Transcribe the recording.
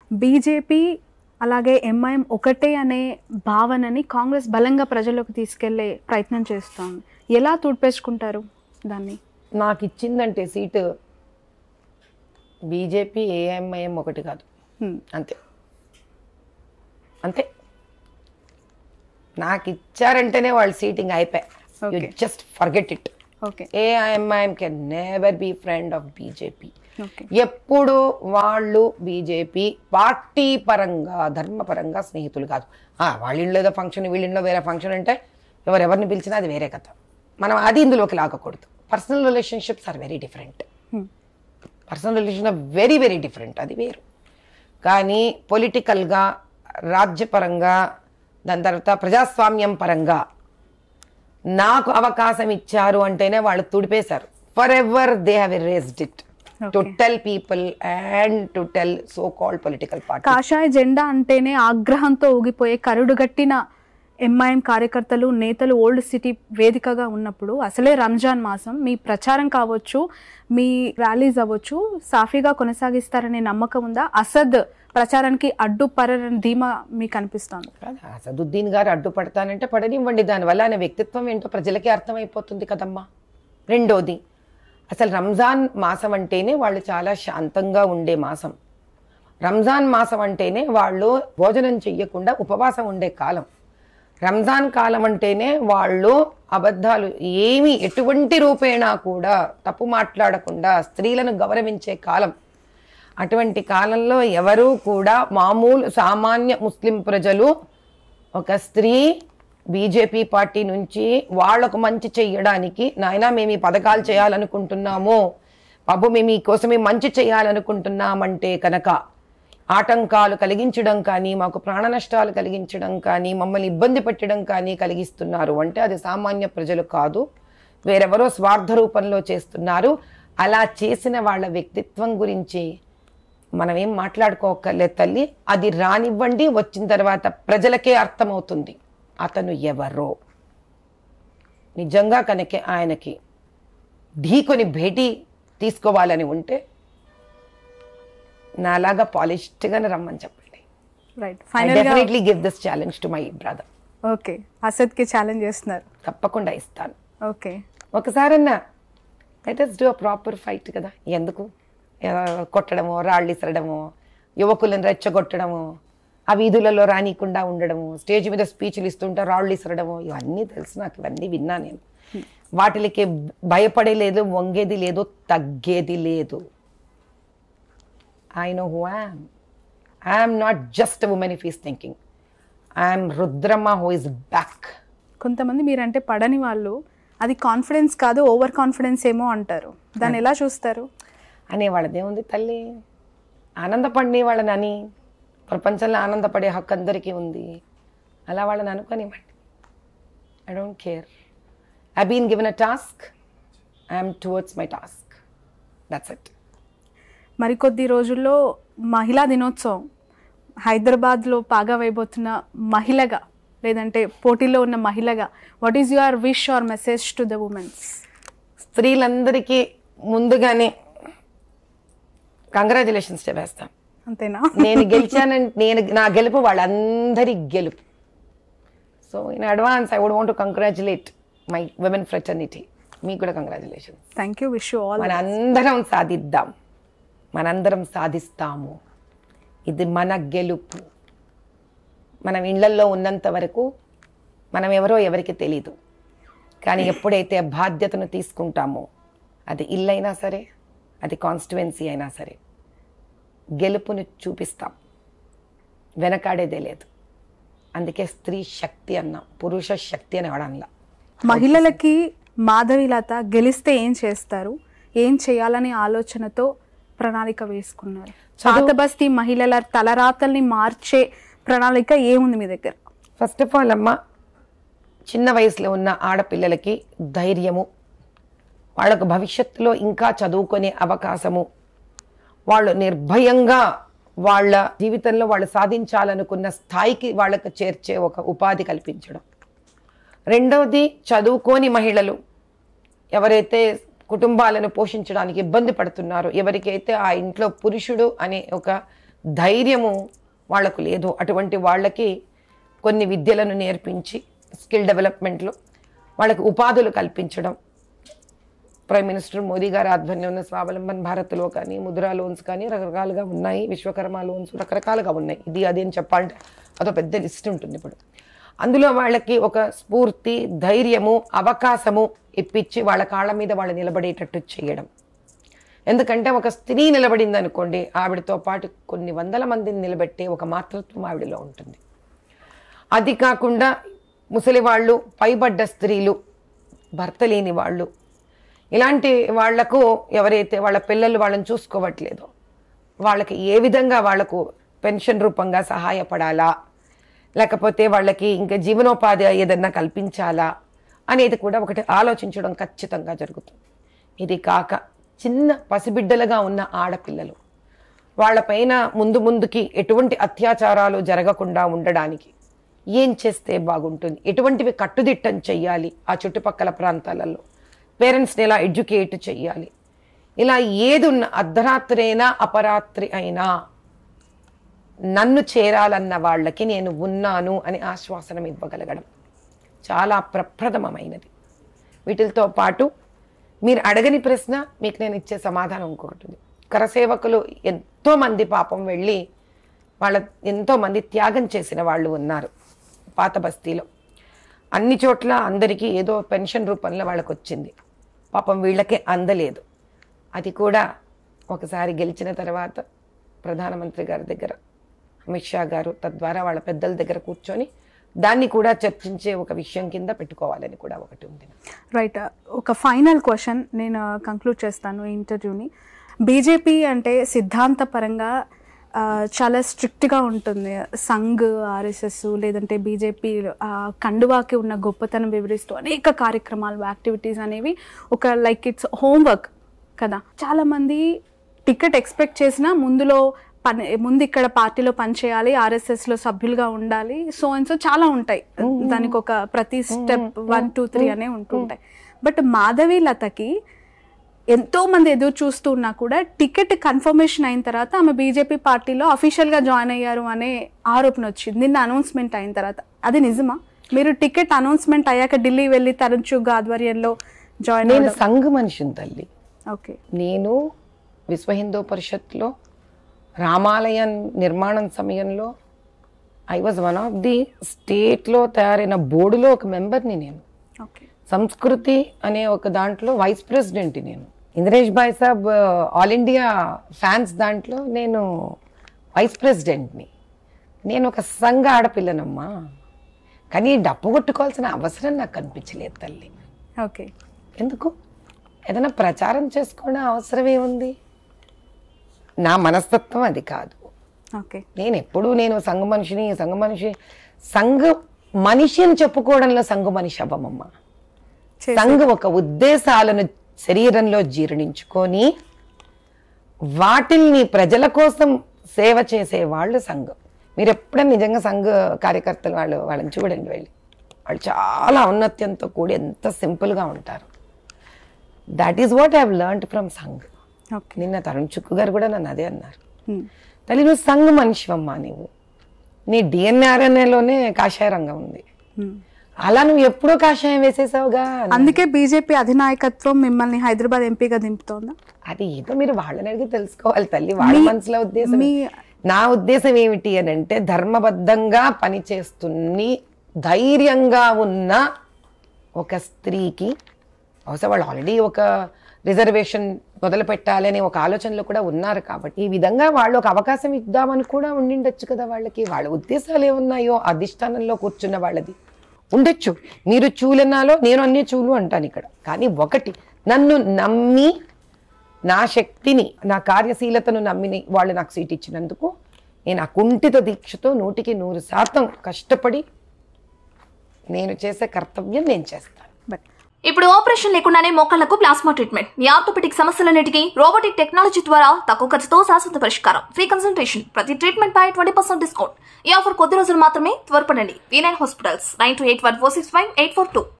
BJP అలాగే MIM ఒకటే అనే భావనని కాంగ్రెస్ బలంగా ప్రజల్లోకి తీసుకెళ్లే ప్రయత్నం చేస్తోంది ఎలా తుడిపేసుకుంటారు దాన్ని నాకు ఇచ్చిందంటే సీటు బీజేపీ ఏఎంఐఎం ఒకటి కాదు హ్మ్. అంతే అంతే నాకు ఇచ్చారంటేనే వాళ్ళు సీటింగ్ అయిపోయా you Okay. Just forget it okay AIMIM can never be friend of BJP okay ఎప్పుడు వాళ్ళు బీజేపీ పార్టీ పరంగా ధర్మపరంగా స్నేహితులు కాదు ఆ, వాళ్ళ ఇంట్లో ఏదో ఫంక్షన్ వీళ్ళ ఇంట్లో వేరే ఫంక్షన్ అంటే ఎవరెవరిని పిలిచినా అది వేరే కథ మనం అది ఇందులోకి లాగకూడదు personal relationships are very different hmm. Personal relation are very very different అది వేరు కానీ పొలిటికల్గా రాజ్యపరంగా దాని తర్వాత ప్రజాస్వామ్యం పరంగా నాకు అవకాశం ఇచ్చారు అంటేనే వాళ్ళు తుడిపేశారు for ever they have erased it to tell people and to tell so called political party కాషాయ జెండా అంటేనే ఆగ్రహంతో ఊగిపోయే కరుడుగట్టిన ఎంఐఎం కార్యకర్తలు నేతలు ఓల్డ్ సిటీ వేదికగా ఉన్నప్పుడు అసలే రంజాన్ మాసం మీ ప్రచారం కావచ్చు మీ ర్యాలీస్ అవ్వచ్చు సాఫీగా కొనసాగిస్తారనే నమ్మకం ఉందా అసద్ ప్రచారానికి అడ్డుపరని ధీమా మీకు అనిపిస్తోంది కాదు, అసదుద్దీన్ గారు అడ్డుపడతానంటే పడనివ్వండి దానివల్ల ఆయన వ్యక్తిత్వం ఏంటో ప్రజలకే అర్థమైపోతుంది కదమ్మా రెండోది అసలు రంజాన్ మాసం అంటేనే వాళ్ళు చాలా శాంతంగా ఉండే మాసం రంజాన్ మాసం అంటేనే వాళ్ళు భోజనం చెయ్యకుండా ఉపవాసం ఉండే కాలం రంజాన్ కాలం అంటేనే వాళ్ళు అబద్ధాలు ఏమి ఎటువంటి రూపేణా కూడా తప్పు మాట్లాడకుండా స్త్రీలను గౌరవించే కాలం అటువంటి కాలంలో ఎవరూ కూడా మామూలు సామాన్య ముస్లిం ప్రజలు ఒక స్త్రీ బీజేపీ పార్టీ నుంచి వాళ్లకు మంచి చెయ్యడానికి నాయనా మేము ఈ పథకాలు చేయాలనుకుంటున్నాము బాబు మేము ఈ కోసమే మంచి చేయాలనుకుంటున్నామంటే కనుక ఆటంకాలు కలిగించడం కానీ మాకు ప్రాణ నష్టాలు కలిగించడం కానీ మమ్మల్ని ఇబ్బంది పెట్టడం కానీ కలిగిస్తున్నారు అంటే అది సామాన్య ప్రజలు కాదు వేరెవరో స్వార్థ రూపంలో చేస్తున్నారు అలా చేసిన వాళ్ళ వ్యక్తిత్వం గురించి మనం ఏం మాట్లాడుకోకర్లేదు తల్లి అది రానివ్వండి వచ్చిన తర్వాత ప్రజలకే అర్థమవుతుంది అతను ఎవరో నిజంగా కనుక ఆయనకి ఢీకొని భేటీ తీసుకోవాలని ఉంటే నాలాగా పాలిష్డ్గానే రమ్మని చెప్పండి రైట్ ఐ ఫైనల్ గా definitely give this challenge to my brother okay అసద్కి ఛాలెంజ్ చేస్తున్నారు తప్పకుండా ఇస్తాను ఓకే ఒకసారన్నా let us do a proper fight కదా ఎందుకు ఆ, కొట్టడము రాళ్ళు ఇసరడము యువకులను రెచ్చగొట్టడము ఆ వీధులలో రానికుండా ఉండడము స్టేజ్ మీద స్పీచ్లు ఇస్తుంటే రాళ్ళు ఇసరడము ఇవన్నీ తెలుసు నాకు ఇవన్నీ విన్నా నేను వాటికి భయపడేలేదు వంగేది లేదు తగ్గేది లేదు I know who I'm I'm not just women if is thinking I'm Rudramma who is back కొంతమంది మీరంటే పడని వాళ్ళు అది కాన్ఫిడెన్స్ కాదు ఓవర్ కాన్ఫిడెన్స్ ఏమో అంటారు దాన్ని ఎలా చూస్తారు అనే వాళ్ళదేముంది తల్లి ఆనందపడి వాళ్ళని అని ప్రపంచంలో ఆనందపడే హక్కు అందరికీ ఉంది అలా వాళ్ళని అనుకోనివ్వండి I don't care I been given a task I'm towards my task that's it మరికొద్ది రోజుల్లో మహిళా దినోత్సవం హైదరాబాద్లో పాగా వేయబోతున్న మహిళగా లేదంటే పోటీలో ఉన్న మహిళగా what is your wish or message to the womens స్త్రీలందరికీ ముందుగానే కంగ్రాచులేషన్స్ చెప్పేస్తాం అంతేనా నేను గెలిచానంటే నేను నా గెలుపు వాళ్ళందరి గెలుపు so in advance I would want to congratulate my women fraternity మీకు కూడా congratulations thank you wish you all మనందరం సాధిద్దాం మనందరం సాధిస్తాము ఇది మన గెలుపు మనం ఇళ్లల్లో ఉన్నంత వరకు మనం ఎవరో ఎవరికి తెలీదు కానీ ఎప్పుడైతే బాధ్యతను తీసుకుంటామో అది ఇల్లైనా సరే అది కాన్స్టిట్యువెన్సీ అయినా సరే గెలుపును చూపిస్తాం వెనకాడేదే లేదు అందుకే స్త్రీ శక్తి అన్నాం పురుష శక్తి అని అనడంలా మహిళలకి మాధవిలత గెలిస్తే ఏం చేస్తారు ఏం చేయాలనే ఆలోచనతో ప్రణాళిక వేసుకున్నారు పాత బస్తీ మహిళల తలరాతల్ని మార్చే ప్రణాళిక ఏముంది మీ దగ్గర ఫస్ట్ ఆఫ్ ఆల్ అమ్మ చిన్న వయసులో ఉన్న ఆడపిల్లలకి ధైర్యము వాళ్ళకు భవిష్యత్తులో ఇంకా చదువుకునే అవకాశము వాళ్ళు నిర్భయంగా వాళ్ళ జీవితంలో వాళ్ళు సాధించాలనుకున్న స్థాయికి వాళ్ళకు చేర్చే ఒక ఉపాధి కల్పించడం రెండవది చదువుకోని మహిళలు ఎవరైతే కుటుంబాలను పోషించడానికి ఇబ్బంది పడుతున్నారో ఎవరికైతే ఆ ఇంట్లో పురుషుడు అనే ఒక ధైర్యము వాళ్లకు లేదు అటువంటి వాళ్ళకి కొన్ని విద్యలను నేర్పించి స్కిల్ డెవలప్మెంట్లో వాళ్ళకి ఉపాధులు కల్పించడం ప్రైమ్ మినిస్టర్ మోదీ గారి ఆధ్వర్యంలో స్వావలంబన్ భారత్లో కానీ ముద్రా లోన్స్ కానీ రకరకాలుగా ఉన్నాయి విశ్వకర్మ లోన్స్ రకరకాలుగా ఉన్నాయి ఇది అది అని చెప్పాలంటే అదో పెద్ద లిస్ట్ ఉంటుంది ఇప్పుడు అందులో వాళ్ళకి ఒక స్ఫూర్తి ధైర్యము అవకాశము ఇప్పించి వాళ్ళ కాళ్ళ మీద వాళ్ళు నిలబడేటట్టు చేయడం ఎందుకంటే ఒక స్త్రీ నిలబడింది అనుకోండి ఆవిడతో పాటు కొన్ని వందల మందిని నిలబెట్టే ఒక మాతృత్వం ఆవిడలో ఉంటుంది అది కాకుండా ముసలి వాళ్ళు పైబడ్డ స్త్రీలు భర్త లేని వాళ్ళు ఇలాంటి వాళ్లకు ఎవరైతే వాళ్ళ పిల్లలు వాళ్ళని చూసుకోవట్లేదో వాళ్ళకి ఏ విధంగా వాళ్లకు పెన్షన్ రూపంగా సహాయపడాలా లేకపోతే వాళ్ళకి ఇంకా జీవనోపాధి ఏదన్నా కల్పించాలా అనేది కూడా ఒకటి ఆలోచించడం ఖచ్చితంగా జరుగుతుంది ఇది కాక చిన్న పసిబిడ్డలుగా ఉన్న ఆడపిల్లలు వాళ్ళపైన ముందు ముందుకి ఎటువంటి అత్యాచారాలు జరగకుండా ఉండడానికి ఏం చేస్తే బాగుంటుంది ఎటువంటివి కట్టుదిట్టం చెయ్యాలి ఆ చుట్టుపక్కల ప్రాంతాలలో పేరెంట్స్ని ఎలా ఎడ్యుకేట్ చెయ్యాలి ఇలా ఏది ఉన్న అర్ధరాత్రి అయినా అపరాత్రి అయినా నన్ను చేరాలన్న వాళ్ళకి నేను ఉన్నాను అని ఆశ్వాసనం ఇవ్వగలగడం చాలా ప్రప్రథమమైనది వీటితో పాటు మీరు అడగని ప్రశ్న మీకు నేను ఇచ్చే సమాధానం ఇంకొకటి ఉంది కరసేవకులు ఎంతో మంది పాపం వెళ్ళి వాళ్ళ ఎంతో మంది త్యాగం చేసిన వాళ్ళు ఉన్నారు పాత బస్తీలో అన్ని చోట్ల అందరికీ ఏదో పెన్షన్ రూపంలో వాళ్ళకి వచ్చింది పాపం వీళ్ళకే అందలేదు అది కూడా ఒకసారి గెలిచిన తర్వాత ప్రధానమంత్రి గారి దగ్గర అమిత్ షా గారు తద్వారా వాళ్ళ పెద్దల దగ్గర కూర్చొని దాన్ని కూడా చర్చించే ఒక విషయం కింద పెట్టుకోవాలని కూడా ఒకటి ఉంది రైట్ ఒక ఫైనల్ క్వశ్చన్ నేను కంక్లూడ్ చేస్తాను ఈ ఇంటర్వ్యూని బీజేపీ అంటే సిద్ధాంతపరంగా ఆ, చాలా స్ట్రిక్ట్గా ఉంటుంది సంఘ్ ఆర్ఎస్ఎస్ లేదంటే బీజేపీ కండువాకి ఉన్న గొప్పతనం వివరిస్తూ అనేక కార్యక్రమాలు యాక్టివిటీస్ అనేవి ఒక లైక్ ఇట్స్ హోంవర్క్ కదా చాలామంది టికెట్ ఎక్స్పెక్ట్ చేసినా ముందులో పని ముందు ఇక్కడ పార్టీలో పనిచేయాలి ఆర్ఎస్ఎస్లో సభ్యులుగా ఉండాలి సో అండ్ సో చాలా ఉంటాయి దానికి ఒక ప్రతి స్టెప్ వన్ టూ త్రీ అనే ఉంటుంటాయి బట్ మాధవి లతకి ఎంతో మంది ఎదురు చూస్తూ ఉన్నా కూడా టికెట్ కన్ఫర్మేషన్ అయిన తర్వాత ఆమె బీజేపీ పార్టీలో అఫీషియల్గా జాయిన్ అయ్యారు అనే ఆరోపణ వచ్చింది నిన్న అనౌన్స్మెంట్ అయిన తర్వాత అది నిజమా మీరు టికెట్ అనౌన్స్మెంట్ అయ్యాక ఢిల్లీ వెళ్ళి తరుణ్ చుగ్ ఆధ్వర్యంలో జాయిన్ నేను సంఘ మనిషిని తల్లి ఓకే నేను విశ్వ హిందూ పరిషత్లో రామాలయం నిర్మాణం సమయంలో I was one of the స్టేట్లో తయారైన బోర్డులో ఒక మెంబర్ని నేను ఓకే సంస్కృతి అనే ఒక దాంట్లో వైస్ ప్రెసిడెంట్ నేను Indresh bhai sahab all India fans దాంట్లో నేను వైస్ ప్రెసిడెంట్ని నేను ఒక సంఘ ఆడపిల్లనమ్మా కానీ డప్పు కొట్టుకోవాల్సిన అవసరం నాకు కనిపించలేదు తల్లి ఓకే ఎందుకు ఏదైనా ప్రచారం చేసుకోవడం అవసరం ఏముంది నా మనస్తత్వం అది కాదు ఓకే నేను ఎప్పుడూ నేను సంఘ మనిషిని సంఘ మనిషి సంఘ మనిషి అని చెప్పుకోవడంలో సంఘ మనిషి అవ్వమమ్మ సంఘ ఒక ఉద్దేశాలను శరీరంలో జీర్ణించుకొని వాటిల్ని ప్రజల కోసం సేవ చేసే వాళ్ళు సంఘం మీరు ఎప్పుడైనా నిజంగా సంఘ కార్యకర్తలు వాళ్ళు వాళ్ళని చూడండి వెళ్ళి వాళ్ళు చాలా ఔన్నత్యంతో కూడి ఎంత సింపుల్గా ఉంటారు that is what have learned from Sangh okay నిన్న తరుణ్ చుక్కు గారు కూడా నన్ను అదే అన్నారు తల్లి నువ్వు సంఘ మనిషివమ్మా నీవు నీ డిఎన్ఆర్ఎన్ఏలోనే కాషాయ రంగం ఉంది అలా నువ్వు ఎప్పుడూ కాషాయం వేసేసావుగా అందుకే బీజేపీ అధినాయకత్వం మిమ్మల్ని హైదరాబాద్ ఎంపీగా దింపుతోందా అది ఏదో మీరు వాళ్ళని అడిగి తెలుసుకోవాలి తల్లి వాళ్ళ మనసులో ఉద్దేశం మీ నా ఉద్దేశం ఏమిటి అని అంటే ధర్మబద్ధంగా పనిచేస్తున్ని ధైర్యంగా ఉన్న ఒక స్త్రీకి బహుశా వాళ్ళు ఆల్రెడీ ఒక రిజర్వేషన్ మొదలు పెట్టాలి అనే ఒక ఆలోచనలో కూడా ఉన్నారు కాబట్టి ఈ విధంగా వాళ్ళు ఒక అవకాశం ఇద్దామని కూడా ఉండిండొచ్చు కదా వాళ్ళకి వాళ్ళ ఉద్దేశాలు ఏమున్నాయో అధిష్టానంలో కూర్చున్న వాళ్ళది ఉండొచ్చు మీరు చూలనాలో నేను అన్ని చూలు అంటాను ఇక్కడ కానీ ఒకటి నన్ను నమ్మి నా శక్తిని నా కార్యశీలతను నమ్మిని వాళ్ళు నాకు సీట్ ఇచ్చినందుకు నేను ఆ కుంఠిత దీక్షతో నూటికి నూరు శాతం కష్టపడి నేను చేసే కర్తవ్యం నేను చేస్తాను బట్ ఇప్పుడు ఆపరేషన్ లేకుండానే మోకాళ్లకు ప్లాస్మా ట్రీట్మెంట్ మీ ఆర్థోపెటిక్ సమస్యలన్నిటికీ రోబోటిక్ టెక్నాలజీ ద్వారా తక్కువ ఖర్చుతో శాశ్వత పరిష్కారం ఫ్రీ కన్సల్టేషన్ ప్రతి ట్రీట్మెంట్ పై ట్వంటీ పర్సెంట్ డిస్కౌంట్ ఈ ఆఫర్ కొద్ది రోజులు మాత్రమే త్వరపడండి V nine hospitals nine two eight one four six five eight four two